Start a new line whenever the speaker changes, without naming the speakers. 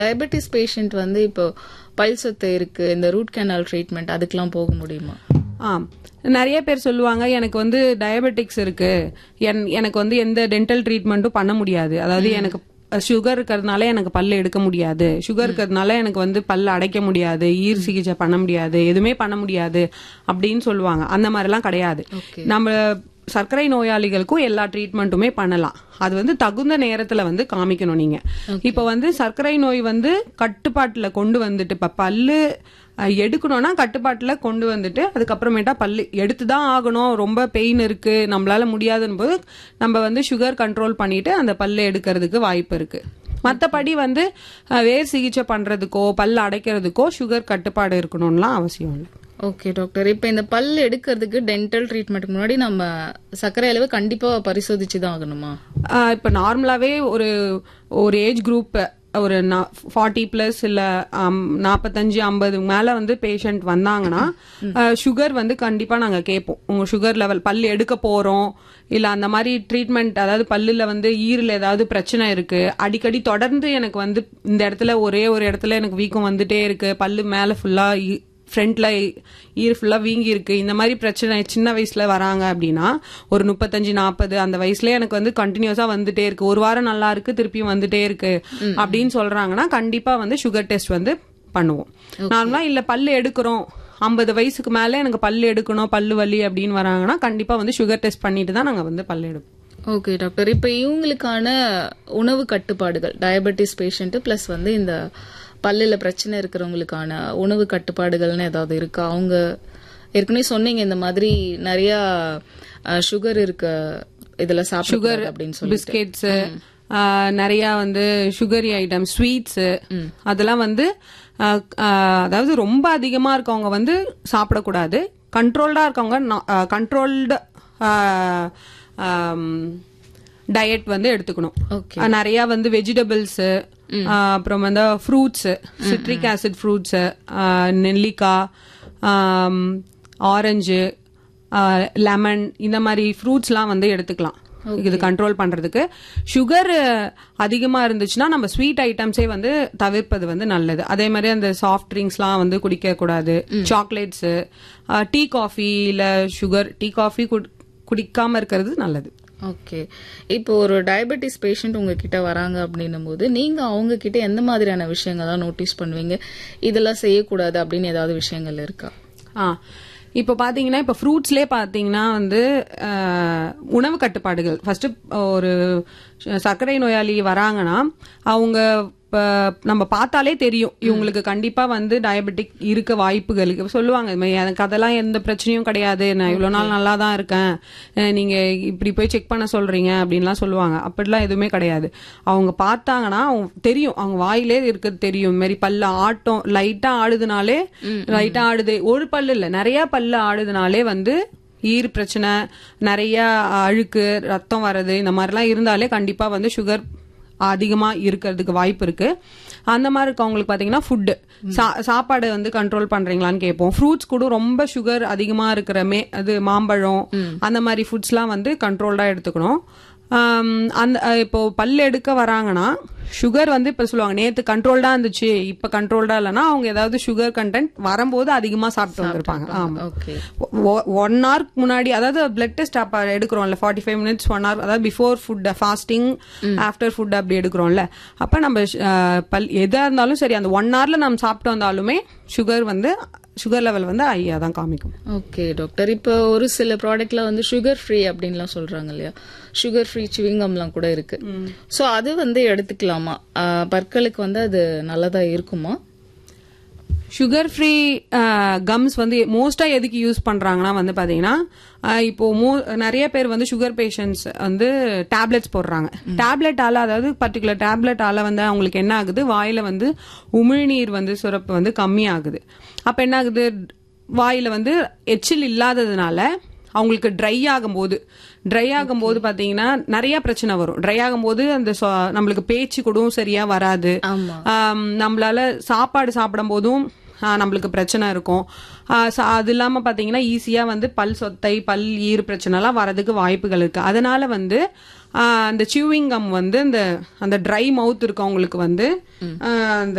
Diabetes patient வந்து இப்போ பல் சொத்தை இருக்கு இந்த ரூட் கேனால் ட்ரீட்மெண்ட் அதுக்கெல்லாம் போக முடியுமா
ஆ நிறைய பேர் சொல்லுவாங்க எனக்கு வந்து டயபெட்டிக்ஸ் இருக்கு என் எனக்கு வந்து எந்த டென்டல் ட்ரீட்மெண்ட்டும் பண்ண முடியாது அதாவது எனக்கு சுகர் இருக்கிறதுனால எனக்கு பல்லு எடுக்க முடியாது சுகர் இருக்கிறதுனால எனக்கு வந்து பல்லு அடைக்க முடியாது ஈர் சிகிச்சை பண்ண முடியாது எதுவுமே பண்ண முடியாது அப்படின்னு சொல்லுவாங்க அந்த மாதிரிலாம் கிடையாது நம்ம சர்க்கரை நோயாளிகளுக்கும் எல்லா ட்ரீட்மெண்ட்டுமே பண்ணலாம் அது வந்து தகுந்த நேரத்துல வந்து காமிக்கணும் நீங்க இப்ப வந்து சர்க்கரை நோய் வந்து கட்டுப்பாட்டுல கொண்டு வந்துட்டு இப்ப பல்லு அஹ், எடுக்கணும்னா கட்டுப்பாட்டுல கொண்டு வந்துட்டு அதுக்கப்புறமேட்டா பல்லு எடுத்து தான் ஆகணும் ரொம்ப பெயின் இருக்கு நம்மளால முடியாதுன்னு போது நம்ம வந்து சுகர் கண்ட்ரோல் பண்ணிட்டு அந்த பல்லு எடுக்கிறதுக்கு வாய்ப்பு இருக்கு மத்தபடி வந்து அஹ், வேர் சிகிச்சை பண்றதுக்கோ பல்லு அடைக்கிறதுக்கோ சுகர் கட்டுப்பாடு இருக்கணும்லாம் அவசியம் இல்லை
ஓகே டாக்டர் இப்போ இந்த பல் எடுக்கிறதுக்கு டென்டல் ட்ரீட்மெண்ட்டுக்கு முன்னாடி நம்ம சர்க்கரை அளவு கண்டிப்பா பரிசோதிச்சு தான் ஆகணுமா
ஆஹ் இப்ப நார்மலாவே ஒரு ஒரு ஏஜ் குரூப் ஒரு ஃபார்ட்டி பிளஸ் இல்ல நாற்பத்தஞ்சு ஐம்பது மேல வந்து பேஷண்ட் வந்தாங்கன்னா சுகர் வந்து கண்டிப்பா நாங்க கேட்போம் உங்க சுகர் லெவல் பல் எடுக்க போறோம் இல்ல அந்த மாதிரி ட்ரீட்மெண்ட் அதாவது பல்லுல வந்து ஈரல் ஏதாவது பிரச்சனை இருக்கு அடிக்கடி தொடர்ந்து எனக்கு வந்து இந்த இடத்துல ஒரே ஒரு இடத்துல எனக்கு வீக்கம் வந்துட்டே இருக்கு பல்லு மேல ஃபுல்லா ஃப்ரண்ட்ல ஈர் ஃபுல்லா வீங்கி இருக்கு இந்த மாதிரி பிரச்சனை சின்ன வயசுல வராங்க அப்படின்னா ஒரு முப்பத்தஞ்சு நாற்பது அந்த வயசுல எனக்கு வந்து கண்டினியூஸா வந்துட்டே இருக்கு ஒரு வாரம் நல்லா இருக்கு திருப்பியும் வந்துட்டே இருக்கு அப்படின்னு சொல்றாங்கன்னா கண்டிப்பா வந்து சுகர் டெஸ்ட் வந்து பண்ணுவோம் நார்மலா இல்ல பல்லு எடுக்கிறோம் ஐம்பது வயசுக்கு மேல எனக்கு பல்லு எடுக்கணும் பல்லு வலி அப்படின்னு வராங்கன்னா கண்டிப்பா வந்து சுகர் டெஸ்ட் பண்ணிட்டு தான் நாங்க வந்து பல்லு எடுப்போம்
ஓகே டாக்டர் இப்போ இவங்களுக்கான உணவு கட்டுப்பாடுகள் டயபெட்டிஸ் பேஷண்ட் ப்ளஸ் வந்து இந்த பல்லுல பிரச்சனை இருக்கிறவங்களுக்கான உணவு கட்டுப்பாடுகள்னு ஏதாவது இருக்கா அவங்க ஏற்கனவே சொன்னீங்க இந்த மாதிரி நிறைய சுகர் இருக்க இதுல சாப்பிட அப்படின்னு சொல்லி
பிஸ்கெட்ஸ் நிறைய வந்து சுகரி ஐட்டம் ஸ்வீட்ஸ் அதெல்லாம் வந்து ஆஹ், ஆஹ், அதாவது ரொம்ப அதிகமா இருக்கவங்க வந்து சாப்பிடக்கூடாது கண்ட்ரோல்டா இருக்கவங்க கண்ட்ரோல்டு டயட் வந்து எடுத்துக்கணும்
ஓகே
ஆஹ், நிறைய வந்து வெஜிடபிள்ஸ் அப்புறம் வந்து ஃப்ரூட்ஸ் சிட்ரிக் ஆசிட் ஃப்ரூட்ஸ் நெல்லிக்காய் ஆரஞ்சு லெமன் இந்த மாதிரி ஃப்ரூட்ஸ்லாம் வந்து எடுத்துக்கலாம் இது கண்ட்ரோல் பண்றதுக்கு சுகர் அதிகமா இருந்துச்சுன்னா நம்ம ஸ்வீட் ஐட்டம்ஸே வந்து தவிர்ப்பது வந்து நல்லது அதே மாதிரி அந்த சாஃப்ட் ட்ரிங்க்ஸ்லாம் வந்து குடிக்க கூடாது சாக்லேட்ஸ் டீ காஃபி இல்ல சுகர் டீ காஃபி குடிக்காம இருக்கிறது நல்லது
ஓகே இப்போ ஒரு டயபெட்டிஸ் பேஷண்ட் உங்ககிட்ட வராங்க அப்படின்னும் போது நீங்க அவங்க கிட்ட எந்த மாதிரியான விஷயங்கள்லாம் நோட்டீஸ் பண்ணுவீங்க இதெல்லாம் செய்யக்கூடாது அப்படின்னு ஏதாவது விஷயங்கள் இருக்கா
ஆ இப்போ பாத்தீங்கன்னா இப்போ ஃப்ரூட்ஸ்லேயே பாத்தீங்கன்னா வந்து அஹ், உணவு கட்டுப்பாடுகள் ஃபர்ஸ்ட் ஒரு சர்க்கரை நோயாளி வராங்கன்னா அவங்க இப்ப நம்ம பார்த்தாலே தெரியும் இவங்களுக்கு கண்டிப்பா வந்து டயபெட்டிக் இருக்க வாய்ப்புகள் இருக்கு. சொல்லுவாங்க இது மாதிரி எனக்கு அதெல்லாம் எந்த பிரச்சனையும் கிடையாது நான் இவ்வளவு நாள் நல்லா தான் இருக்கேன் அஹ், நீங்க இப்படி போய் செக் பண்ண சொல்றீங்க அப்படின்லாம் சொல்லுவாங்க அப்படிலாம் எதுவுமே கிடையாது அவங்க பார்த்தாங்கன்னா அவங்க தெரியும் அவங்க வாயிலே இருக்கிறது தெரியும் இந்த மாதிரி பல்ல ஆட்டம் லைட்டா ஆடுதுனாலே லைட்டா ஆடுது ஒரு பல்லு இல்ல நிறைய பல்லு ஆடுதுனாலே வந்து ஈர் பிரச்சனை நிறைய அழுக்கு ரத்தம் வர்றது இந்த மாதிரிலாம் இருந்தாலே கண்டிப்பா வந்து சுகர் அதிகமா இருக்கிறதுக்கு வாய்ப்பு இருக்கு அந்த மாதிரி இருக்கவங்களுக்கு பாத்தீங்கன்னா ஃபுட்டு சாப்பாடு வந்து கண்ட்ரோல் பண்றீங்களான்னு கேட்போம் ஃப்ரூட்ஸ் கூட ரொம்ப சுகர் அதிகமா இருக்கிற மே அது மாம்பழம் அந்த மாதிரி ஃபுட்ஸ்லாம் வந்து கண்ட்ரோல்டா எடுத்துக்கணும் ஆம், அந்த அஹ், இப்போ பல் எடுக்க வராங்கன்னா சுகர் வந்து இப்ப சொல்லுவாங்க நேத்து கண்ட்ரோல்டா இருந்துச்சு இப்ப கண்ட்ரோல்டா இல்லைன்னா அவங்க ஏதாவது சுகர் கண்டென்ட் வரும்போது அதிகமா சாப்பிட்டு வந்திருப்பாங்க ஆமா
ஓகே
ஒன் ஹவர்க்கு முன்னாடி அதாவது பிளட் டெஸ்ட் அப்ப எடுக்கிறோம்ல forty five minutes one hour அதாவது before food fasting after food அப்படி எடுக்கிறோம்ல அப்ப நம்ம அஹ், பல் எதா இருந்தாலும் சரி அந்த ஒன் ஹவர்ல நம்ம சாப்பிட்டு வந்தாலுமே சுகர் வந்து சுகர் லெவல் வந்து ஐயா தான் காமிக்கும்
ஓகே டாக்டர் இப்போ ஒரு சில ப்ராடக்ட்ல வந்து சுகர் ஃப்ரீ அப்படின்லாம் சொல்றாங்க இல்லையா சுகர் ஃப்ரீ சிவிங்கம்லாம் கூட இருக்கு சோ அது வந்து எடுத்துக்கலாமா ஆஹ் பற்களுக்கு வந்து அது நல்லதா இருக்குமா
சுகர் ஃப்ரீ கம்ஸ் வந்து மோஸ்டா எதுக்கு யூஸ் பண்றாங்கன்னா வந்து பாத்தீங்கன்னா அஹ், இப்போ மோ- நிறைய பேர் வந்து சுகர் பேஷண்ட்ஸ் வந்து டேப்லெட்ஸ் போடுறாங்க டேப்லெட்டால அதாவது பர்டிகுலர் டேப்லெட்டால வந்து அவங்களுக்கு என்ன ஆகுது வாயில வந்து உமிழ்நீர் வந்து சுரப்பு வந்து கம்மி ஆகுது அப்ப என்ன ஆகுது வாயில வந்து எச்சில் இல்லாததுனால அவங்களுக்கு ட்ரை ஆகும்போது ட்ரை ஆகும்போது பாத்தீங்கன்னா நிறைய பிரச்சனை வரும் ட்ரை ஆகும்போது அந்த சொ- நம்மளுக்கு பேச்சு கூட சரியா வராது
ஆமா
ஆம், நம்மளால சாப்பாடு சாப்பிடும் போதும் ஆ, நம்மளுக்கு பிரச்சனை இருக்கும் ஆ, ச- அது இல்லாம பாத்தீங்கன்னா ஈஸியா வந்து பல் சொத்தை பல் ஈர் பிரச்சனை எல்லாம் வரதுக்கு வாய்ப்புகள் இருக்கு அதனால வந்து ஆஹ் அந்த சியூவிங் கம் வந்து அந்த அந்த ட்ரை மவுத் இருக்கவங்களுக்கு வந்து ஆஹ் அந்த